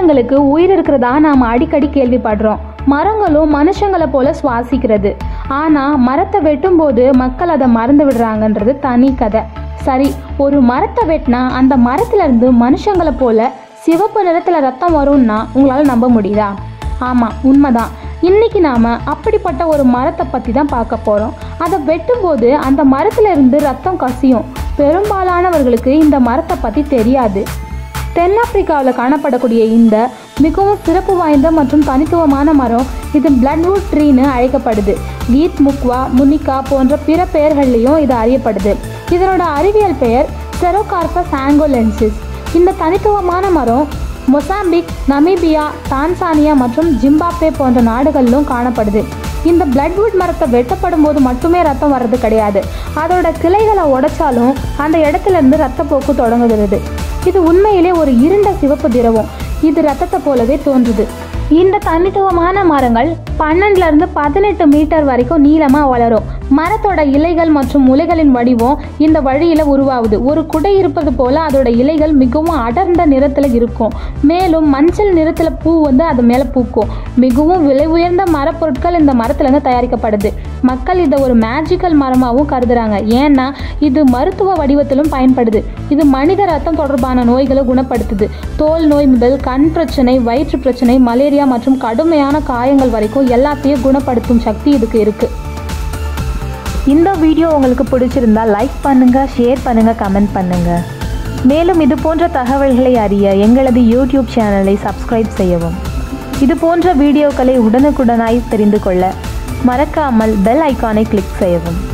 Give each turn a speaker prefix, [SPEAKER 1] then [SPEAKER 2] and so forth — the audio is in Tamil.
[SPEAKER 1] மரங்களுக்கு உயிர் இருக்கிறதா நாம் அடிக்கடி கேள்விப்படுறோம் மரங்களும் மனுஷங்களை போல சுவாசிக்கிறது ஆனால் மரத்தை வெட்டும்போது மக்கள் அதை மறந்து விடுறாங்கன்றது தனி கதை சரி ஒரு மரத்தை வெட்டினா அந்த மரத்துல இருந்து மனுஷங்களை போல சிவப்பு நிறத்தில் ரத்தம் வரும்னா உங்களால் நம்ப முடியுதா ஆமாம் உண்மைதான் இன்னைக்கு நாம் அப்படிப்பட்ட ஒரு மரத்தை பற்றி தான் பார்க்க போகிறோம் அதை வெட்டும்போது அந்த மரத்துல இருந்து ரத்தம் கசியும் பெரும்பாலானவர்களுக்கு இந்த மரத்தை பற்றி தெரியாது தென்னாப்பிரிக்காவில் காணப்படக்கூடிய இந்த மிகவும் சிறப்பு வாய்ந்த மற்றும் தனித்துவமான மரம் இது பிளட்வுட் ட்ரீன்னு அழைக்கப்படுது வீத் முக்வா முனிகா போன்ற பிற பெயர்கள்லையும் இது அறியப்படுது இதனோட அறிவியல் பெயர் செரோகார்பஸ் ஆங்கோலென்சிஸ் இந்த தனித்துவமான மரம் மொசாம்பிக் நமீபியா தான்சானியா மற்றும் ஜிம்பாப்வே போன்ற நாடுகளிலும் காணப்படுது இந்த பிளட்வுட் மரத்தை வெட்டப்படும் போது மட்டுமே ரத்தம் வர்றது கிடையாது அதோட கிளைகளை உடைச்சாலும் அந்த இடத்துல இருந்து ரத்தப்போக்கு தொடங்குகிறது இது உண்மையிலே ஒரு இருண்ட சிவப்பு திரவம் இது ரத்தத்தை போலவே தோன்றுது இந்த தனித்துவமான மரங்கள் பன்னெண்டுல இருந்து பதினெட்டு மீட்டர் வரைக்கும் நீளமாக வளரும் மரத்தோட இலைகள் மற்றும் முளைகளின் வடிவம் இந்த வழியில் உருவாகுது ஒரு குடை இருப்பது போல அதோட இலைகள் மிகவும் அடர்ந்த நிறத்தில் இருக்கும் மேலும் மஞ்சள் நிறத்தில் பூ வந்து அது மேலே பூக்கும் மிகவும் விலை உயர்ந்த மரப்பொருட்கள் இந்த மரத்துலேருந்து தயாரிக்கப்படுது மக்கள் இதை ஒரு மேஜிக்கல் மரமாகவும் கருதுறாங்க ஏன்னா இது மருத்துவ வடிவத்திலும் பயன்படுது இது மனித ரத்தம் தொடர்பான நோய்களை குணப்படுத்துது தோல் நோய் முதல் கண் பிரச்சனை வயிற்று பிரச்சனை மலேரியா மற்றும் கடுமையான காயங்கள் வரைக்கும் எல்லாத்தையும் குணப்படுத்தும் சக்தி இதுக்கு இருக்கு
[SPEAKER 2] இந்த வீடியோ உங்களுக்கு பிடிச்சிருந்தா லைக் பண்ணுங்க ஷேர் பண்ணுங்க கமெண்ட் பண்ணுங்க மேலும் இது போன்ற தகவல்களை அறிய எங்களது யூடியூப் சேனலை சப்ஸ்கிரைப் செய்யவும் இது போன்ற வீடியோக்களை உடனுக்குடனாய் தெரிந்து கொள்ள மறக்காமல் பெல் ஐகானை கிளிக் செய்யவும்